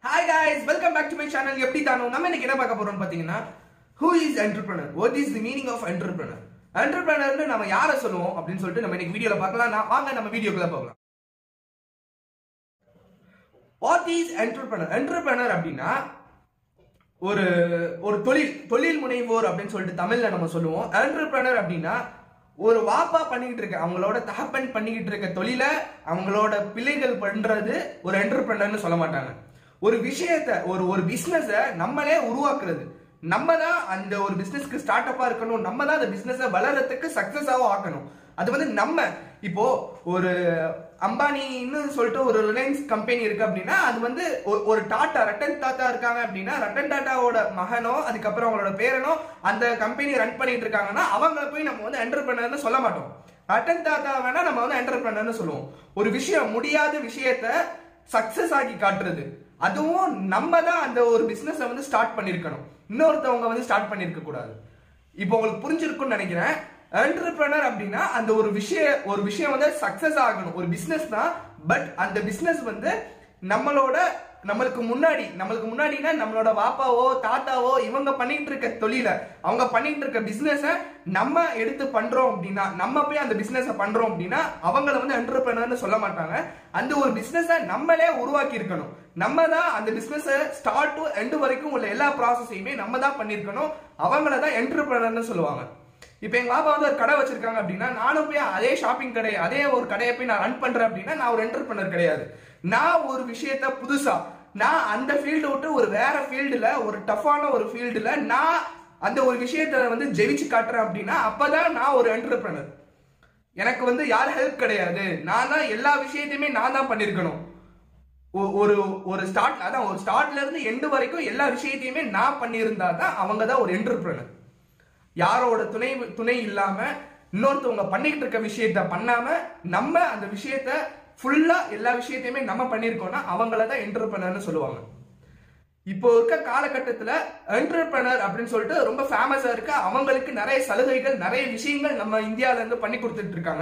hi guys welcome back to my channel எப்படி தானோ நம்ம இன்னைக்கு என்ன பார்க்க போறோம்னு பாத்தீங்கன்னா who is entrepreneur what is the meaning of entrepreneur entrepreneurனு நம்ம யாரை சொல்லுவோம் அப்படின்னு சொல்லிட்டு நம்ம இன்னைக்கு வீடியோல பார்க்கலாம் நான் வாங்க நம்ம வீடியோக்குள்ள போகலாம் வாட் இஸ் entrepreneur entrepreneur அப்படின்னா ஒரு ஒரு தொழில் தொழில் முனைவோர் அப்படின்னு சொல்லிட்டு தமிழ்ல நம்ம சொல்லுவோம் entrepreneur அப்படின்னா ஒரு வாப்பா பண்ணிக்கிட்டு இருக்க அவங்களோட தகப்பன் பண்ணிக்கிட்டு இருக்க தொழில அவங்களோட பிள்ளைகள் பண்றது ஒரு என்டர்பிரனர்னு சொல்ல மாட்டாங்க ஒரு விஷயத்த ஒரு ஒரு பிசினஸ நம்மளே உருவாக்குறது நம்ம தான் அந்த ஒரு பிசினஸ்க்கு ஸ்டார்ட் அப்பா இருக்கணும் நம்ம தான் அந்த பிசினஸ வளர்றதுக்கு சக்சஸாவும் ஆக்கணும் அது வந்து நம்ம இப்போ ஒரு அம்பானின்னு சொல்லிட்டு ஒரு ரிலையன்ஸ் கம்பெனி இருக்கு அப்படின்னா அது வந்து ஒரு- ஒரு டாட்டா ரட்டன் டாட்டா இருக்காங்க அப்படின்னா ரட்டன் டாட்டாவோட மகனோ அதுக்கப்புறம் அவங்களோட பேரனோ அந்த கம்பெனி ரன் பண்ணிட்டு இருக்காங்கன்னா அவங்கள போய் நம்ம வந்து என்டர்பிரனர்னு சொல்ல மாட்டோம் ரட்டன் டாட்டா வேணா நம்ம வந்து என்டர்பிரனர்னு சொல்லுவோம் ஒரு விஷயம் முடியாத விஷயத்த சக்சஸ் ஆக்கி காட்டுறது அதுவும் நம்ம தான் அந்த ஒரு பிசினஸ வந்து ஸ்டார்ட் பண்ணிருக்கணும் இன்னொருத்தவங்க வந்து ஸ்டார்ட் பண்ணிருக்க கூடாது இப்போ உங்களுக்கு புரிஞ்சிருக்கும்னு நினைக்கிறேன் என்டர்பிரனர் அப்படின்னா அந்த ஒரு விஷய ஒரு விஷயம் வந்து சக்சஸ் ஆகணும் ஒரு பிசினஸ் தான் பட் அந்த பிசினஸ் வந்து நம்மளோட நம்மளுக்கு முன்னாடி நம்மளுக்கு முன்னாடினா நம்மளோட பாப்பாவோ தாத்தாவோ இவங்க பண்ணிட்டு இருக்க தொழில அவங்க பண்ணிட்டு இருக்க பிசினஸ நம்ம எடுத்து பண்றோம் அப்படின்னா நம்ம போய் அந்த பிசினஸ பண்றோம் அப்படின்னா அவங்கள வந்து என்டர்பிரனர்னு சொல்ல மாட்டாங்க அந்த ஒரு பிசினஸ நம்மளே உருவாக்கி இருக்கணும் நம்ம தான் அந்த பிசினஸ் ஸ்டார்ட் டு எண்ட் வரைக்கும் உள்ள எல்லா ப்ராசஸையுமே நம்ம தான் பண்ணிருக்கணும் அவங்கள தான் என்டர்பிரனர்னு சொல்லுவாங்க இப்போ எங்க பாப்பா வந்து ஒரு கடை வச்சிருக்காங்க அப்படின்னா நானும் போய் அதே ஷாப்பிங் கடை அதே ஒரு கடையை போய் நான் ரன் பண்றேன் அப்படின்னா நான் ஒரு என்டர்பிரனர் கிடையாது நான் ஒரு விஷயத்த புதுசா நான் அந்த ஃபீல்டு விட்டு ஒரு வேற ஃபீல்டுல ஒரு டஃப்பான ஒரு ஃபீல்டுல நான் அந்த ஒரு விஷயத்த வந்து ஜெயிச்சு காட்டுறேன் அப்படின்னா அப்பதான் நான் ஒரு என்டர்பிரனர் எனக்கு வந்து யார் ஹெல்ப் கிடையாது நான் தான் எல்லா விஷயத்தையுமே நான் தான் பண்ணிருக்கணும் ஒ- ஒரு ஒரு ஸ்டார்ட் அதான் ஒரு ஸ்டார்ட்ல இருந்து எண்டு வரைக்கும் எல்லா விஷயத்தையுமே நான் பண்ணியிருந்தா தான் அவங்க தான் ஒரு என்டர்பிரனர் யாரோட துணை துணை இல்லாம இன்னொருத்தவங்க பண்ணிட்டு இருக்க விஷயத்த பண்ணாம நம்ம அந்த விஷயத்த ஃபுல்லா எல்லா விஷயத்தையுமே நம்ம பண்ணிருக்கோம்னா அவங்கள தான் என்டர்பிரனர்னு சொல்லுவாங்க இப்போ இருக்க காலகட்டத்துல என்டர்பிரனர் அப்படின்னு சொல்லிட்டு ரொம்ப ஃபேமஸா இருக்கு அவங்களுக்கு நிறைய சலுகைகள் நிறைய விஷயங்கள் நம்ம இந்தியால இருந்து பண்ணி கொடுத்துட்டு இருக்காங்க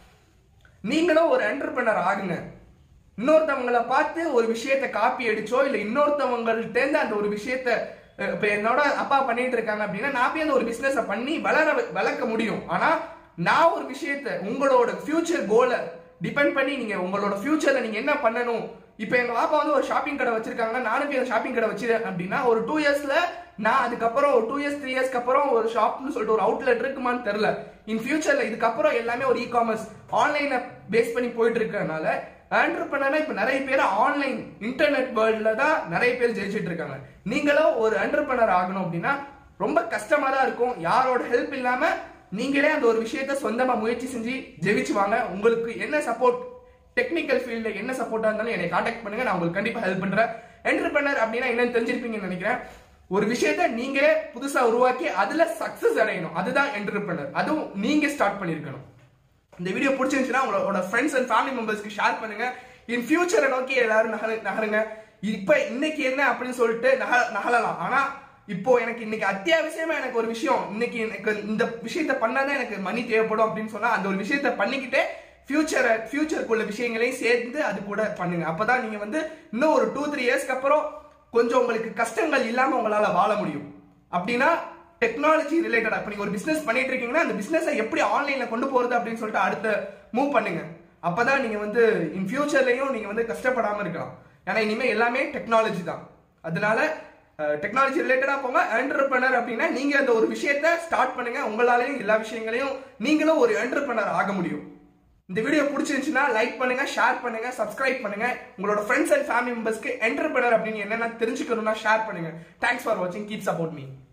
நீங்களும் ஒரு என்டர்பிரனர் ஆகுங்க இன்னொருத்தவங்கள பார்த்து ஒரு விஷயத்த காப்பி அடிச்சோ இல்ல இன்னொருத்தவங்கள்ட்ட இருந்து அந்த ஒரு விஷயத்த அஹ், இப்ப என்னோட அப்பா பண்ணிட்டு இருக்காங்க அப்படின்னா நான் போய் அந்த ஒரு பிசினஸ் பண்ணி வளர வளர்க்க முடியும் ஆனா நான் ஒரு விஷயத்த உங்களோட ஃபியூச்சர் கோலை டிபெண்ட் பண்ணி நீங்க உங்களோட ஃபியூச்சர்ல நீங்க என்ன பண்ணணும் இப்ப எங்க பாப்பா வந்து ஒரு ஷாப்பிங் கடை வச்சிருக்காங்க நானும் போய் ஷாப்பிங் கடை வச்சிருக்கேன் அப்படின்னா ஒரு டூ இயர்ஸ்ல நான் அதுக்கப்புறம் ஒரு டூ இயர்ஸ் த்ரீ இயர்ஸ்க்கு அப்புறம் ஒரு ஷாப்னு சொல்லிட்டு ஒரு அவுட்லெட் இருக்குமான்னு தெரியல இன் ஃபியூச்சர்ல இதுக்கப்புறம் எல்லாமே ஒரு இ காமர்ஸ் ஆன்லைனை பேஸ் பண்ணி போயிட்டு இருக்கறனால ஆண்டர்பனரா இப்ப நிறைய பேர் ஆன்லைன் இன்டர்நெட் வேர்ல்ட்ல தான் நிறைய பேர் ஜெயிச்சிட்டு இருக்காங்க நீங்களும் ஒரு ஆண்டர்பனர் ஆகணும் அப்படின்னா ரொம்ப கஷ்டமா தான் இருக்கும் யாரோட ஹெல்ப் இல்லாம நீங்களே அந்த ஒரு விஷயத்த சொந்தமா முயற்சி செஞ்சு ஜெயிச்சு வாங்க உங்களுக்கு என்ன சப்போர்ட் டெக்னிக்கல் ஃபீல்ட்ல என்ன சப்போர்ட்டா இருந்தாலும் என்னை காண்டாக்ட் பண்ணுங்க நான் உங்களுக்கு கண்டிப்பா ஹெல்ப் பண்றேன் என்டர்பிரனர் அப்படின்னா என்னன்னு தெரிஞ்சிருப்பீங்கன்னு நினைக்கிறேன் ஒரு விஷயத்த நீங்களே புதுசா உருவாக்கி அதுல சக்சஸ் அடையணும் அதுதான் என்டர்பிரனர் அதுவும் நீங்க ஸ்டார்ட் பண்ணிருக்கணும் இந்த வீடியோ பிடிச்சிருந்துச்சுன்னா உங்களோட ஃப்ரெண்ட்ஸ் அண்ட் ஃபேமிலி மெம்பர்ஸ்க்கு ஷேர் பண்ணுங்க இன் ஃபியூச்சரை நோக்கி எல்லாரும் நகர நகருங்க இப்ப இன்னைக்கு என்ன அப்படின்னு சொல்லிட்டு நக நகலலாம் ஆனா இப்போ எனக்கு இன்னைக்கு அத்தியாவசியமா எனக்கு ஒரு விஷயம் இன்னைக்கு எனக்கு இந்த விஷயத்த பண்ணாதான் எனக்கு மணி தேவைப்படும் அப்படின்னு சொன்னா அந்த ஒரு விஷயத்த பண்ணிக்கிட்டே ஃபியூச்சரை ஃபியூச்சருக்குள்ள விஷயங்களையும் சேர்ந்து அது கூட பண்ணுங்க அப்பதான் நீங்க வந்து இன்னும் ஒரு டூ த்ரீ இயர்ஸ்க்கு அப்புறம் கொஞ்சம் உங்களுக்கு கஷ்டங்கள் இல்லாம உங்களால வாழ முடியும் அப்படின்னா டெக்னாலஜி ரிலேட்டடா இப்ப நீங்க ஒரு பிசினஸ் பண்ணிட்டு இருக்கீங்கன்னா அந்த பிசினஸை எப்படி ஆன்லைன்ல கொண்டு போறது அப்படின்னு சொல்லிட்டு அடுத்த மூவ் பண்ணுங்க அப்பதான் நீங்க வந்து இன் ஃபியூச்சர்லயும் நீங்க வந்து கஷ்டப்படாம இருக்கலாம் ஏன்னா இனிமே எல்லாமே டெக்னாலஜி தான் அதனால டெக்னாலஜி ரிலேட்டடா போங்க என்டர்பிரனர் அப்படின்னா நீங்க அந்த ஒரு விஷயத்த ஸ்டார்ட் பண்ணுங்க உங்களாலையும் எல்லா விஷயங்களையும் நீங்களும் ஒரு என்டர்பிரனர் ஆக முடியும் இந்த வீடியோ பிடிச்சிருந்துச்சுன்னா லைக் பண்ணுங்க ஷேர் பண்ணுங்க சப்ஸ்கிரைப் பண்ணுங்க உங்களோட ஃப்ரெண்ட்ஸ் அண்ட் ஃபேமிலி மெம்பர்ஸ்க்கு என்டர்பிரனர் அப்படின்னு என்னென்ன தெரிஞ்சுக்கணும்னா ஷேர் பண்ணுங்க தேங்க்ஸ் ஃபார் வாட்சிங் கீப் சப்போர்ட் மீ